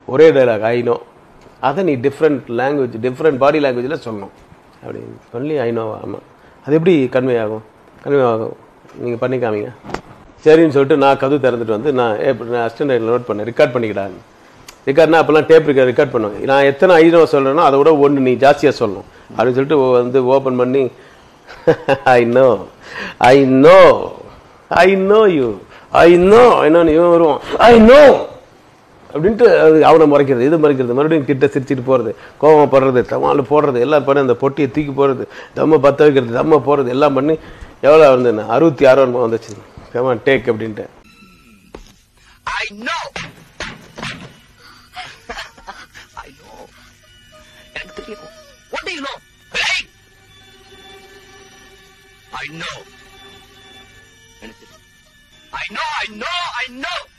ஒரே dialogue I know அதை நீ டிஃப்ரெண்ட் லாங்குவேஜ் டிஃப்ரெண்ட் பாடி லாங்குவேஜில் சொல்லணும் அப்படி ஒன்லி ஐ நோ ஆமாம் அது எப்படி கன்வே ஆகும் கன்வே ஆகும் நீங்கள் பண்ணி காமிங்க சரின்னு சொல்லிட்டு நான் கதவு திறந்துட்டு வந்து நான் ஏ, இப்ப நான் அசிஸ்டன்ட் நோட் பண்ணேன் ரெக்கார்ட் பண்ணிக்கிடான்னு ரெக்கார்ட்னா அப்போல்லாம் டேப் ரெக்கார்ட் ரெக்கார்ட் பண்ணுவேன் நான் எத்தனை ஐநோ சொல்கிறேனோ அதை விட ஒன்று நீ ஜாஸ்தியாக சொல்லணும் அப்படின்னு சொல்லிட்டு ஓ- வந்து ஓப்பன் பண்ணி I know I know I know you I know என்னன்னு இவன் வருவான் ஐ நோ அப்படின்ட்டு அது அவனை முறைக்கிறது இது முறைக்கிறது மறுபடியும் கிட்ட சிரிச்சிட்டு போகிறது கோவம் போடுறது தமால் போடுறது எல்லாம் பண்ணி அந்த பொட்டியை தூக்கி போடுறது தம்ம பற்ற வைக்கிறது தம்ம போடுறது எல்லாம் பண்ணி எவ்வளோ வந்து அறுபத்தி ஆறு ரூபா வந்துச்சு கமான் டேக் அப்படின்ட்டு I know. I know. எனக்கு தெரியும். What do you know? Hey! I know. எனக்கு தெரியும். I know, I know, I know.